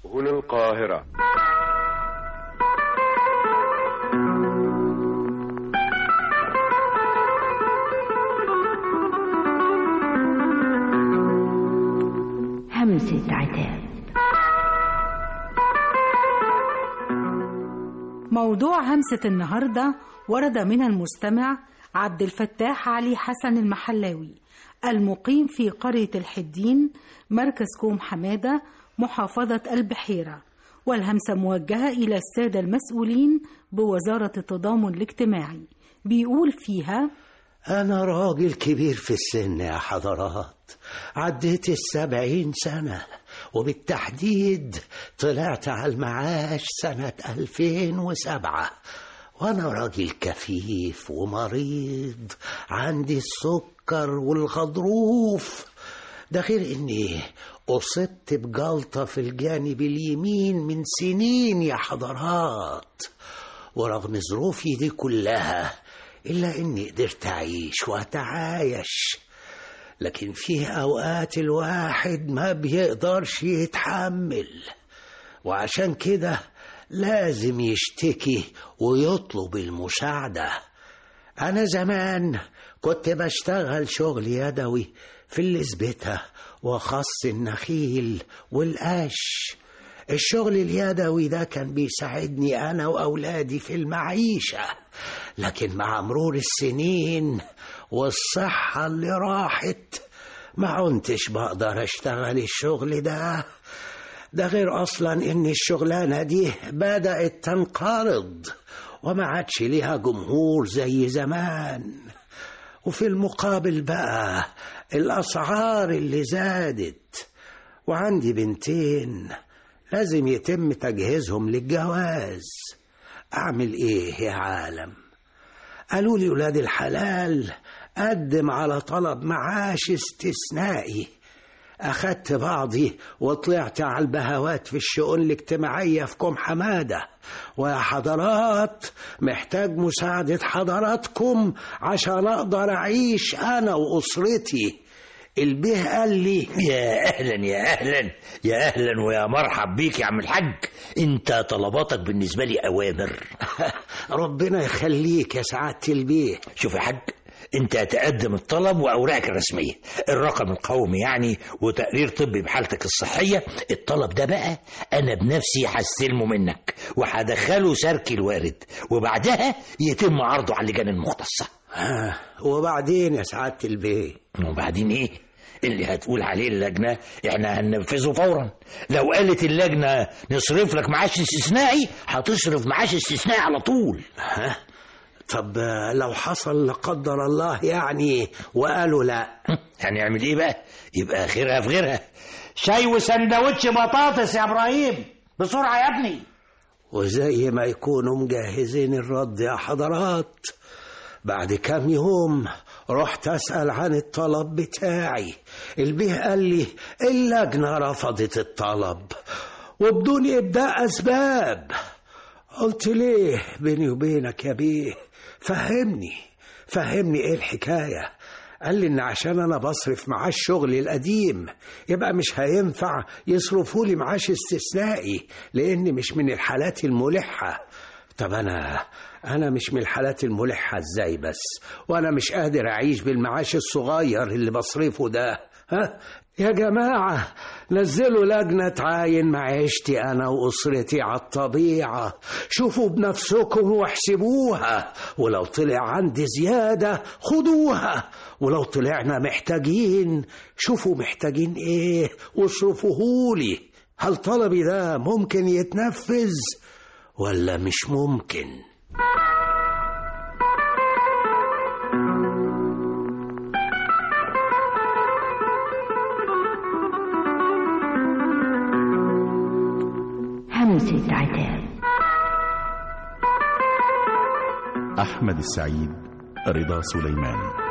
هنا القاهرة همسة عتاب موضوع همسة النهاردة ورد من المستمع عبد الفتاح علي حسن المحلاوي المقيم في قرية الحدين مركز كوم حمادة محافظة البحيرة والهمسة موجهة إلى السادة المسؤولين بوزارة التضامن الاجتماعي بيقول فيها أنا راجل كبير في السن يا حضرات عديت السبعين سنة وبالتحديد طلعت على المعاش سنة 2007 وأنا راجل كفيف ومريض عندي السكر والغضروف ده غير إني أصبت بجلطة في الجانب اليمين من سنين يا حضرات ورغم ظروفي دي كلها إلا إني قدرت أعيش وأتعايش لكن فيه أوقات الواحد ما بيقدرش يتحمل وعشان كده لازم يشتكي ويطلب المساعدة أنا زمان كنت بشتغل شغل يدوي في الإزبتة وخص النخيل والقش الشغل اليدوي ده كان بيساعدني أنا وأولادي في المعيشة لكن مع مرور السنين والصحة اللي راحت ما عنتش بقدر أشتغل الشغل ده ده غير أصلا إن الشغلانة دي بدأت تنقرض وما عادش ليها جمهور زي زمان وفي المقابل بقى الأسعار اللي زادت وعندي بنتين لازم يتم تجهيزهم للجواز أعمل إيه يا عالم قالوا لي ولاد الحلال قدم على طلب معاش استثنائي أخدت بعضي وطلعت على البهوات في الشؤون الاجتماعية في كوم حمادة ويا حضرات محتاج مساعدة حضراتكم عشان أقدر أعيش أنا وأسرتي البيه قال لي يا اهلا يا اهلا يا اهلا ويا مرحب بيك يا عم الحاج انت طلباتك بالنسبه لي اوامر ربنا يخليك يا سعادة البيه شوف يا حاج انت تقدم الطلب واوراقك الرسميه الرقم القومي يعني وتقرير طبي بحالتك الصحيه الطلب ده بقى انا بنفسي هستلمه منك وهدخله سرك الوارد وبعدها يتم عرضه على اللجان المختصه ها وبعدين يا سعادة البيه وبعدين ايه اللي هتقول عليه اللجنة احنا هننفذه فورا لو قالت اللجنة نصرف لك معاش استثنائي هتصرف معاش استثنائي على طول ها طب لو حصل لا قدر الله يعني وقالوا لا هنعمل ايه بقى يبقى خيرها في غيرها شاي وسندوتش بطاطس يا ابراهيم بسرعة يا ابني وزي ما يكونوا مجهزين الرد يا حضرات بعد كام يوم رحت أسأل عن الطلب بتاعي البيه قال لي اللجنة رفضت الطلب وبدون إبداء أسباب قلت ليه بيني وبينك يا بيه فهمني فهمني ايه الحكاية قال لي ان عشان انا بصرف معاش شغلي القديم يبقى مش هينفع يصرفوا لي معاش استثنائي لاني مش من الحالات الملحة طب انا انا مش من الحالات الملحة ازاي بس وانا مش قادر اعيش بالمعاش الصغير اللي بصرفه ده ها يا جماعة نزلوا لجنة تعاين معيشتي أنا وأسرتي على الطبيعة شوفوا بنفسكم واحسبوها ولو طلع عندي زيادة خدوها ولو طلعنا محتاجين شوفوا محتاجين إيه واصرفوهولي هل طلبي ده ممكن يتنفذ ولا مش ممكن همسة عتاب أحمد السعيد رضا سليمان